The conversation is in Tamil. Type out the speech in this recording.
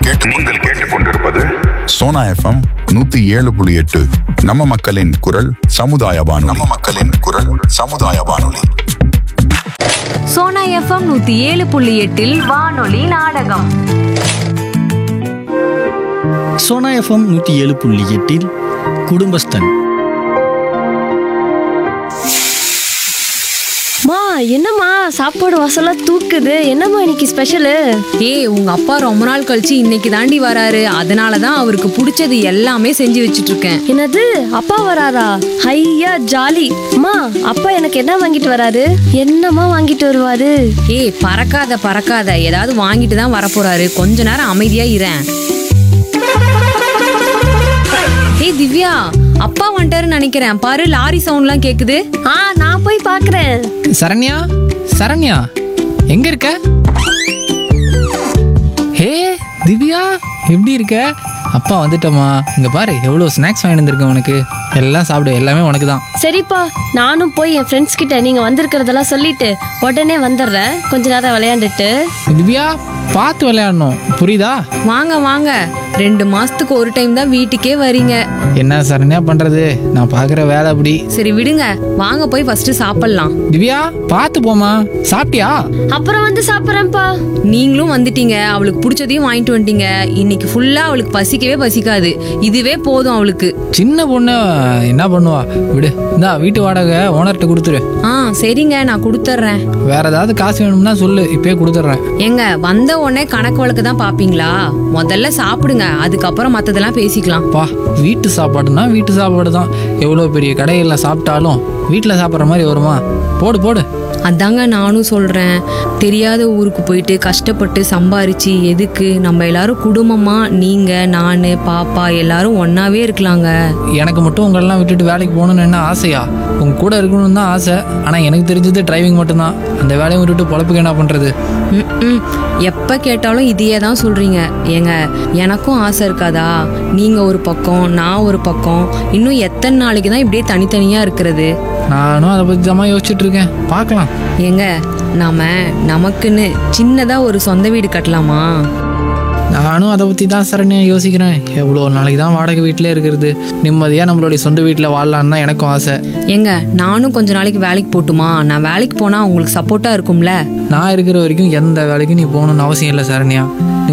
கேட்டு நீங்கள் கேட்டுக்கொண்டிருப்பது சோனா எஃப்எம் நூத்தி ஏழு புள்ளி எட்டு நம்ம மக்களின் குரல் சமுதாய வானொலி நம்ம மக்களின் குரல் சமுதாய வானொலி சோனா எஃப்எம் நூத்தி ஏழு புள்ளி எட்டில் வானொலி நாடகம் சோனா எஃப்எம் நூற்றி ஏழு புள்ளி எட்டில் குடும்பஸ்தன் மா என்னம்மா சாப்பாடு வாசலாம் தூக்குது என்னம்மா இன்னைக்கு ஸ்பெஷலு ஏய் உங்க அப்பா ரொம்ப நாள் கழிச்சு இன்னைக்கு தாண்டி வராரு அதனால தான் அவருக்கு பிடிச்சது எல்லாமே செஞ்சு வச்சிட்டு இருக்கேன் என்னது அப்பா வராரா ஐயா ஜாலி அம்மா அப்பா எனக்கு என்ன வாங்கிட்டு வராரு என்னம்மா வாங்கிட்டு வருவாரு ஏய் பறக்காத பறக்காத ஏதாவது வாங்கிட்டு தான் வரப்போறாரு கொஞ்ச நேரம் அமைதியா இரேன் ஏய் திவ்யா அப்பா வந்துட்டாருன்னு நினைக்கிறேன் பாரு லாரி சவுண்ட்லாம் கேக்குது ஆ நான் போய் பார்க்கறேன் சரண்யா சரண்யா எங்க இருக்க ஹே திவ்யா எப்படி இருக்க அப்பா வந்துட்டோமா இங்க பாரு எவ்வளோ ஸ்நாக்ஸ் வாங்கிட்டு வந்திருக்கேன் உனக்கு எல்லாம் சாப்பிடு எல்லாமே உனக்கு தான் சரிப்பா நானும் போய் என் ஃப்ரெண்ட்ஸ் கிட்ட நீங்க வந்திருக்கிறதெல்லாம் சொல்லிட்டு உடனே வந்துடுறேன் கொஞ்ச நேரம் விளையாண்டுட்டு திவ்யா பார்த்து விளையாடணும் புரியுதா வாங்க வாங்க ரெண்டு மாசத்துக்கு ஒரு டைம் தான் வீட்டுக்கே வரீங்க என்ன சரண்யா பண்றது நான் பார்க்குற வேலை அப்படி சரி விடுங்க வாங்க போய் ஃபர்ஸ்ட் சாப்பிடலாம் திவ்யா பார்த்து போமா சாப்பிட்டியா அப்புறம் வந்து சாப்பிட்றேன்ப்பா நீங்களும் வந்துட்டீங்க அவளுக்கு பிடிச்சதையும் வாங்கிட்டு வந்துட்டீங்க இன்னைக்கு ஃபுல்லா அவளுக்கு பசிக்கவே பசிக்காது இதுவே போதும் அவளுக்கு சின்ன பொண்ணு என்ன பண்ணுவா விடு இந்தா வீட்டு வாடகை ஓனர்கிட்ட கொடுத்துரு ஆ சரிங்க நான் கொடுத்துட்றேன் வேற ஏதாவது காசு வேணும்னா சொல்லு இப்பயே கொடுத்துட்றேன் ஏங்க வந்த உடனே கணக்கு வழக்கு தான் பாப்பீங்களா முதல்ல சாப்பிடுங்க அதுக்கப்புறம் மத்ததெல்லாம் பேசிக்கலாம் பா வீட்டு சாப்பாடுனா வீட்டு சாப்பாடு தான் எவ்வளோ பெரிய கடைகளில் சாப்பிட்டாலும் வீட்டில் சாப்பிட்ற மாதிரி வருமா போடு போடு அதாங்க நானும் சொல்றேன் தெரியாத ஊருக்கு போயிட்டு கஷ்டப்பட்டு சம்பாரிச்சு எதுக்கு நம்ம எல்லாரும் குடும்பமா நீங்க நானு பாப்பா எல்லாரும் ஒன்னாவே இருக்கலாங்க எனக்கு மட்டும் உங்களெல்லாம் விட்டுட்டு வேலைக்கு போகணுன்னு என்ன ஆசையா உங்க கூட இருக்கணும்னு தான் ஆசை ஆனால் எனக்கு தெரிஞ்சது டிரைவிங் மட்டும்தான் அந்த வேலையை விட்டுட்டு பொழப்புக்கு என்ன பண்ணுறது ம்ம். எப்ப கேட்டாலும் இதையே தான் சொல்றீங்க ஏங்க எனக்கும் ஆசை இருக்காதா நீங்க ஒரு பக்கம் நான் ஒரு பக்கம் இன்னும் எத்தனை நாளைக்கு தான் இப்படியே தனித்தனியா இருக்கிறது நானும் அதை பற்றி தான் யோசிச்சுட்டு இருக்கேன் பார்க்கலாம் ஏங்க நாம நமக்குன்னு சின்னதா ஒரு சொந்த வீடு கட்டலாமா நானும் அதை பற்றி தான் சரண்யா யோசிக்கிறேன் எவ்வளோ நாளைக்கு தான் வாடகை வீட்டிலே இருக்கிறது நிம்மதியாக நம்மளுடைய சொந்த வீட்டில் வாழலான்னு தான் எனக்கும் ஆசை ஏங்க நானும் கொஞ்ச நாளைக்கு வேலைக்கு போட்டுமா நான் வேலைக்கு போனா உங்களுக்கு சப்போர்ட்டா இருக்கும்ல நான் இருக்கிற வரைக்கும் எந்த வேலைக்கும் நீ போகணும்னு அவசியம் இல்லை சரண்யா